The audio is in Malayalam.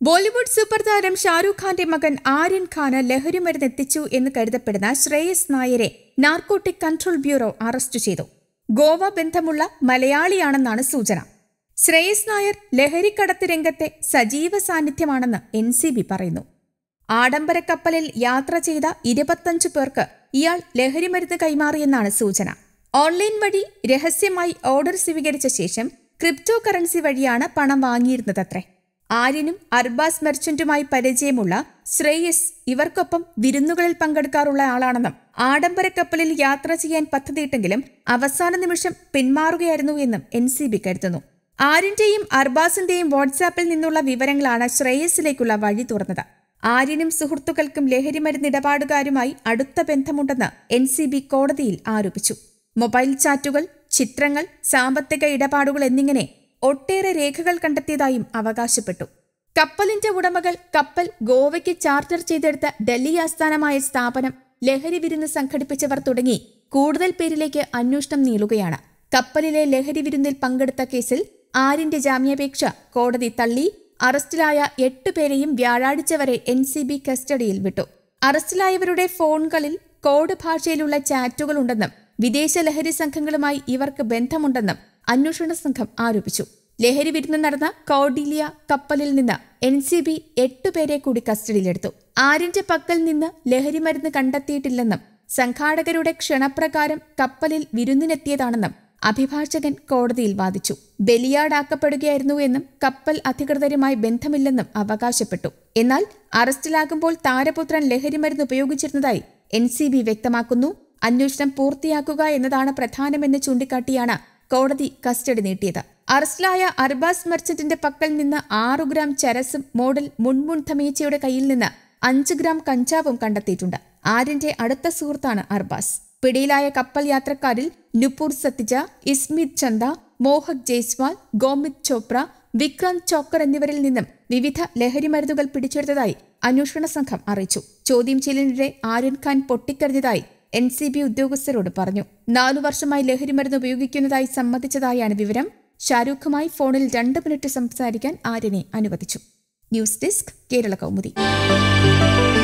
ബോളിവുഡ് സൂപ്പർ താരം ഷാരൂഖ് ഖാന്റെ മകൻ ആര്യൻ ഖാന് ലഹരിമരുന്ന് എത്തിച്ചു എന്ന് കരുതപ്പെടുന്ന ശ്രേയസ് നായരെ നാർക്കോട്ടിക് കൺട്രോൾ ബ്യൂറോ അറസ്റ്റ് ചെയ്തു ഗോവ ബന്ധമുള്ള മലയാളിയാണെന്നാണ് സൂചന ശ്രേയസ് നായർ ലഹരിക്കടത്ത് രംഗത്തെ സജീവ സാന്നിധ്യമാണെന്ന് എൻ സി ബി പറയുന്നു ആഡംബര കപ്പലിൽ യാത്ര ചെയ്ത ഇരുപത്തഞ്ചു പേർക്ക് ഇയാൾ ലഹരിമരുന്ന് കൈമാറിയെന്നാണ് സൂചന ഓൺലൈൻ വഴി രഹസ്യമായി ഓർഡർ സ്വീകരിച്ച ശേഷം ക്രിപ്റ്റോ കറൻസി വഴിയാണ് പണം വാങ്ങിയിരുന്നതത്രേ ആര്യനും അർബാസ് മെർച്ചന്റുമായി പരിചയമുള്ള ശ്രേയസ് ഇവർക്കൊപ്പം വിരുന്നുകളിൽ പങ്കെടുക്കാറുള്ള ആളാണെന്നും ആഡംബര കപ്പലിൽ യാത്ര ചെയ്യാൻ പദ്ധതിയിട്ടെങ്കിലും അവസാന നിമിഷം പിന്മാറുകയായിരുന്നു എന്നും എൻ സി ബി കരുതുന്നു ആര്യന്റെയും അർബാസിന്റെയും വാട്സാപ്പിൽ നിന്നുള്ള വിവരങ്ങളാണ് ശ്രേയസിലേക്കുള്ള വഴി തുറന്നത് ആര്യനും സുഹൃത്തുക്കൾക്കും ലഹരിമരുന്ന് ഇടപാടുകാരുമായി അടുത്ത ബന്ധമുണ്ടെന്ന് എൻ സി ബി കോടതിയിൽ ആരോപിച്ചു മൊബൈൽ ചാറ്റുകൾ ചിത്രങ്ങൾ സാമ്പത്തിക ഇടപാടുകൾ എന്നിങ്ങനെ ഒട്ടേറെ രേഖകൾ കണ്ടെത്തിയതായും അവകാശപ്പെട്ടു കപ്പലിന്റെ ഉടമകൾ കപ്പൽ ഗോവയ്ക്ക് ചാർട്ടർ ചെയ്തെടുത്ത ഡൽഹി ആസ്ഥാനമായ സ്ഥാപനം ലഹരി വിരുന്ന് സംഘടിപ്പിച്ചവർ തുടങ്ങി കൂടുതൽ പേരിലേക്ക് അന്വേഷണം നീളുകയാണ് കപ്പലിലെ ലഹരി വിരുന്നിൽ പങ്കെടുത്ത കേസിൽ ആരിന്റെ ജാമ്യാപേക്ഷ കോടതി തള്ളി അറസ്റ്റിലായ എട്ട് പേരെയും വ്യാഴാഴ്ച വരെ എൻ സി ബി കസ്റ്റഡിയിൽ വിട്ടു അറസ്റ്റിലായവരുടെ ഫോണുകളിൽ കോഡ് ഭാഷയിലുള്ള ചാറ്റുകളുണ്ടെന്നും വിദേശ ലഹരി സംഘങ്ങളുമായി ഇവർക്ക് ബന്ധമുണ്ടെന്നും അന്വേഷണ സംഘം ആരോപിച്ചു ലഹരി വിരുന്ന് നടന്ന കൗഡിലിയ കപ്പലിൽ നിന്ന് എൻ സി ബി എട്ടുപേരെ കൂടി കസ്റ്റഡിയിലെടുത്തു ആര്യന്റെ പക്കൽ നിന്ന് ലഹരിമരുന്ന് കണ്ടെത്തിയിട്ടില്ലെന്നും സംഘാടകരുടെ ക്ഷണപ്രകാരം കപ്പലിൽ വിരുന്നിനെത്തിയതാണെന്നും അഭിഭാഷകൻ കോടതിയിൽ വാദിച്ചു ബലിയാടാക്കപ്പെടുകയായിരുന്നു എന്നും കപ്പൽ അധികൃതരുമായി ബന്ധമില്ലെന്നും അവകാശപ്പെട്ടു എന്നാൽ അറസ്റ്റിലാകുമ്പോൾ താരപുത്രൻ ലഹരിമരുന്ന് ഉപയോഗിച്ചിരുന്നതായി എൻ സി ബി വ്യക്തമാക്കുന്നു അന്വേഷണം പൂർത്തിയാക്കുക എന്നതാണ് പ്രധാനമെന്ന് ചൂണ്ടിക്കാട്ടിയാണ് കോടതി കസ്റ്റഡി നീട്ടിയത് അറസ്റ്റിലായ അർബാസ് മെർച്ചന്റിന്റെ പക്കൽ നിന്ന് ആറു ഗ്രാം ചരസും മോഡൽ മുൻമുൻ ധമീച്ചയുടെ കയ്യിൽ നിന്ന് അഞ്ച് ഗ്രാം കഞ്ചാവും കണ്ടെത്തിയിട്ടുണ്ട് ആര്യന്റെ അടുത്ത സുഹൃത്താണ് അർബാസ് പിടിയിലായ കപ്പൽ യാത്രക്കാരിൽ നുപൂർ സത്തിജ ഇസ്മിത് ചന്ദ മോഹക് ജയ്സ്വാൾ ഗോമിത് ചോപ്ര വിക്രാന്ത് ചോക്കർ എന്നിവരിൽ നിന്നും വിവിധ ലഹരിമരുന്നുകൾ പിടിച്ചെടുത്തതായി അന്വേഷണ സംഘം അറിയിച്ചു ചോദ്യം ചെയ്യലിനിടെ ആര്യൻ ഖാൻ പൊട്ടിക്കറിഞ്ഞതായി എൻ സി ബി ഉദ്യോഗസ്ഥരോട് പറഞ്ഞു നാലു വർഷമായി ലഹരിമരുന്ന് ഉപയോഗിക്കുന്നതായി സമ്മതിച്ചതായാണ് വിവരം ഷാരൂഖുമായി ഫോണിൽ രണ്ട് മിനിറ്റ് സംസാരിക്കാൻ ആര്യനെ അനുവദിച്ചു ന്യൂസ് ഡെസ്ക് കേരള കൗമുദി